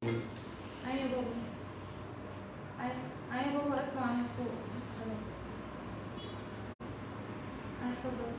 ايوه بابا ايوه ايوه بابا اطلع معايا فوق السلام ايوه اتفضل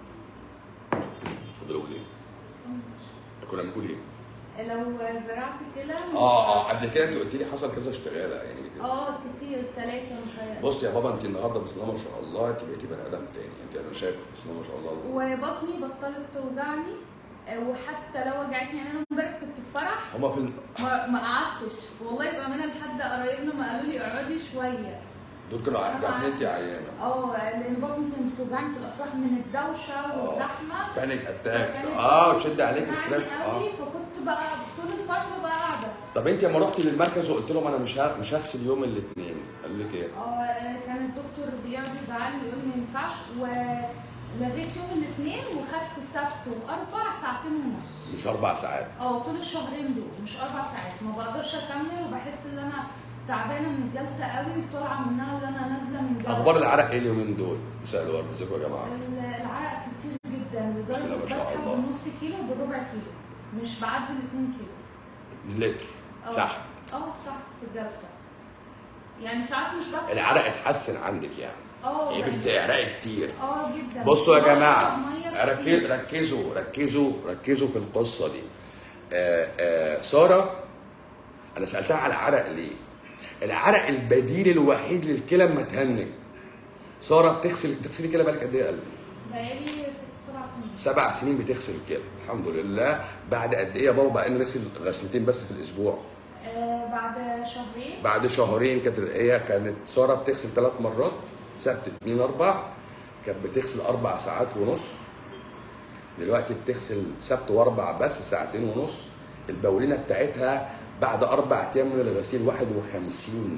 اتفضل قول ايه؟ كنا بنقول ايه؟ لو زرعت كده مش اه اه قبل كده انت قلت لي حصل كذا اشتغاله يعني كده. اه كتير ثلاثة مش بص يا بابا انت النهارده بسم الله ما شاء الله انت بقيتي بني ادم تاني انت انا شايف بسم الله ما شاء الله وبطني بطلت توجعني آه، وحتى لو وجعتني يعني انا امبارح كنت في فرح هما في ال- ما, ما قعدتش والله بامانه لحد قرايبنا ما قالوا لي اقعدي شويه دول كانوا عارفين ان انت عيانه اه لان بطني كانت بتوجعني في الافراح من الدوشه والزحمه بانيك اتاكس فكانت اه تشد عليك بتوجعني ستريس قوي اه فكنت بقى طول الفرح بقى قاعده طب انت لما رحتي للمركز وقلت لهم انا مش ه- مش هغسل يوم الاثنين قالوا لك ايه؟ اه كان الدكتور بيقعد يزعلني يقول ما ينفعش ولغيت يوم الاثنين وخدت السبت واربع ساعتين ونص مش اربع ساعات اه طول الشهرين دول مش اربع ساعات ما بقدرش اكمل وبحس ان انا تعبانه من الجلسه قوي وطالعه منها اللي انا نازله من جلسه اخبار العرق ايه اليومين دول؟ مساء الورد ازيكم يا جماعه؟ ال- العرق كتير جدا بسم الله لدرجه ما شاء بسحب الله. بالنص كيلو وبالربع كيلو مش بعدي ال 2 كيلو لتر اه. سحب اه صح في الجلسه يعني ساعات مش بس العرق اتحسن عندك يعني اه يا بقى- بنتي عرق كتير اه جدا بصوا يا بشرب جماعه مية ركز كتير. ركزوا ركزوا ركزوا في القصه دي آه آه ساره انا سالتها على العرق ليه العرق البديل الوحيد للكلى اما تهنج ساره بتغسل بتغسلي كلى بالك قد ايه يا قلبي بقالي ست سبع سنين سبع سنين بتغسل كلى الحمد لله بعد قد ايه يا بابا بقى نغسل غسلتين بس في الاسبوع آه بعد شهرين بعد شهرين كانت هي كانت ساره بتغسل ثلاث مرات سبت اثنين اربع كانت بتغسل اربع ساعات ونص دلوقتي بتغسل سبت واربع بس ساعتين ونص البولينه بتاعتها بعد اربع ايام من الغسيل 51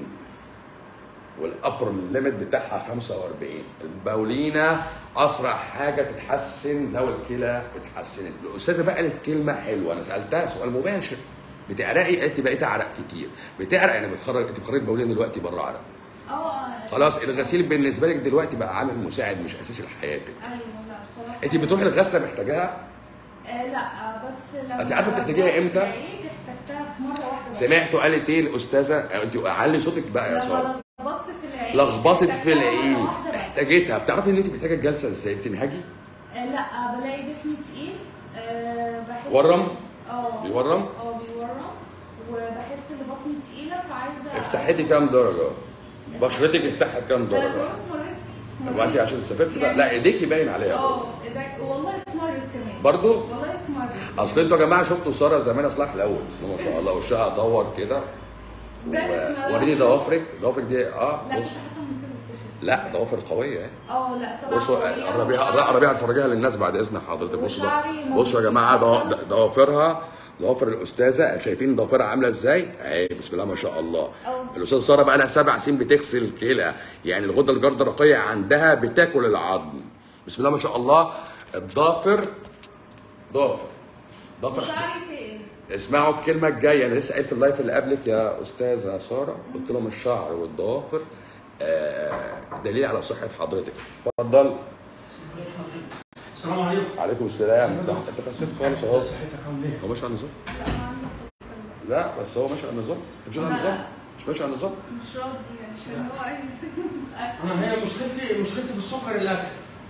والابر ليميت بتاعها 45 البولينه اسرع حاجه تتحسن لو الكلى اتحسنت الاستاذه بقى قالت كلمه حلوه انا سالتها سؤال مباشر بتعرقي قالت بقيت اعرق كتير بتعرق يعني بتخرج انت بتخرجي البولينه دلوقتي بره عرق اه خلاص الغسيل بالنسبه لك دلوقتي بقى عامل مساعد مش اساسي لحياتك ايوه لا بصراحه انت بتروحي الغسله محتاجاها آه لا بس لما انت عارفة بتحتاجيها امتى؟ العيد احتجتها في مره واحده بس. سمعتوا قالت ايه الاستاذه انت علي صوتك بقى يا ساره لما لخبطت في العيد لخبطت في احتجتها مرة العيد واحدة بس. احتاجتها بتعرفي ان انت محتاجه الجلسه ازاي بتنهجي آه لا بلاقي جسمي تقيل آه بحس ورم؟ اه بيورم اه بيورم وبحس ان بطني تقيله فعايزه افتحتي كام درجه بشرتك افتحت كام انا درجه بقول اسمرت طب انت عشان سافرت بقى يعني- لا ايديكي باين عليها اه برضه. إيدك- والله اسمرت كمان برضه والله اسمرت اصل انتوا يا جماعه شفتوا ساره زمان اصلها الاول بسم الله ما شاء الله وشها دور كده بانت ما- وريني ضوافرك ضوافرك دي اه لا بص كنت حاطه من كده السيشن لا ضوافر قويه اهي اه لا طلع بصوا قوية قربيها وشعري- قربيها اتفرجيها للناس بعد اذن حضرتك بصوا ده وشعري بصوا يا جماعه موجود. ضوا- ضوافرها ضوافر الاستاذه شايفين ضوافرها عامله ازاي؟ اهي بسم الله ما شاء الله أه. الاستاذه ساره بقى لها سبع سنين بتغسل الكلى يعني الغده الجردرقيه عندها بتاكل العظم بسم الله ما شاء الله الضافر ضافر ضافر وشعري تقل اسمعوا الكلمه الجايه انا لسه قايل في اللايف اللي قبلك يا استاذه ساره قلت لهم الشعر والضوافر آه دليل على صحه حضرتك اتفضل السلام عليكم عليكم السلام ده انت خسيت خالص اهو صحتك عامل ايه؟ هو ماشي على النظام لا ما عندي سكر لا بس هو ماشي على النظام انت مش ماشي على النظام مش ماشي على النظام مش راضي عشان هو عايز انا هي مشكلتي مشكلتي في السكر الاكل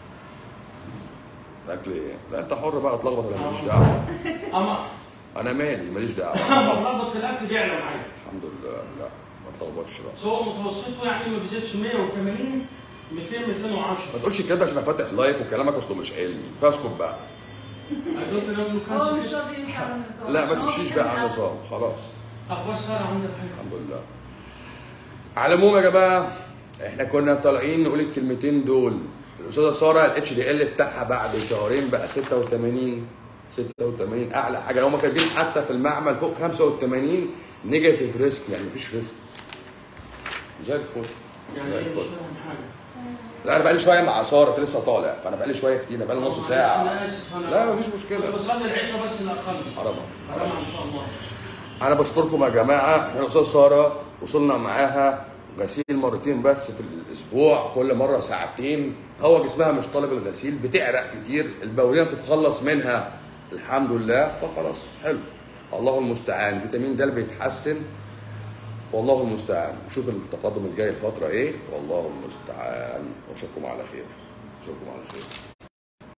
اكل ايه لا انت حر بقى اتلخبط انا ماليش دعوه اما انا مالي ماليش دعوه اما بتلخبط في الاكل بيعلى معايا الحمد لله لا ما تلخبطش بقى سواء متوسطه يعني ما بيزيدش 180 200 ما 210 تقولش كده عشان انا فاتح لايف وكلامك اصله مش علمي فاسكت بقى I don't know you هو can مش say راضي يمشي على النظام لا ما عشان هو تمشيش بيحب بقى على الأكل. النظام خلاص اخبار ساره عندك حاجه الحمد لله على العموم يا جماعه احنا كنا طالعين نقول الكلمتين دول الاستاذه ساره الاتش دي ال بتاعها بعد شهرين بقى 86 86 اعلى حاجه هم كاتبين حتى في المعمل فوق 85 نيجاتيف ريسك يعني مفيش ريسك زي الفل يعني زي ايه مش الفل فاهم حاجه لا انا بقالي شويه مع ساره كنت لسه طالع فانا بقالي شويه كتير أنا بقالي نص معلش، ساعه انا اسف انا لا مفيش كنت مشكله بصلي العشاء بس اللي اخرني حرام حرام حرام ان شاء الله انا بشكركم يا جماعه احنا الاستاذ ساره وصلنا معاها غسيل مرتين بس في الاسبوع كل مره ساعتين هو جسمها مش طالب الغسيل بتعرق كتير البوليه بتتخلص منها الحمد لله فخلاص حلو الله المستعان فيتامين د بيتحسن والله المستعان نشوف التقدم الجاي الفتره ايه والله المستعان واشوفكم على خير اشوفكم على خير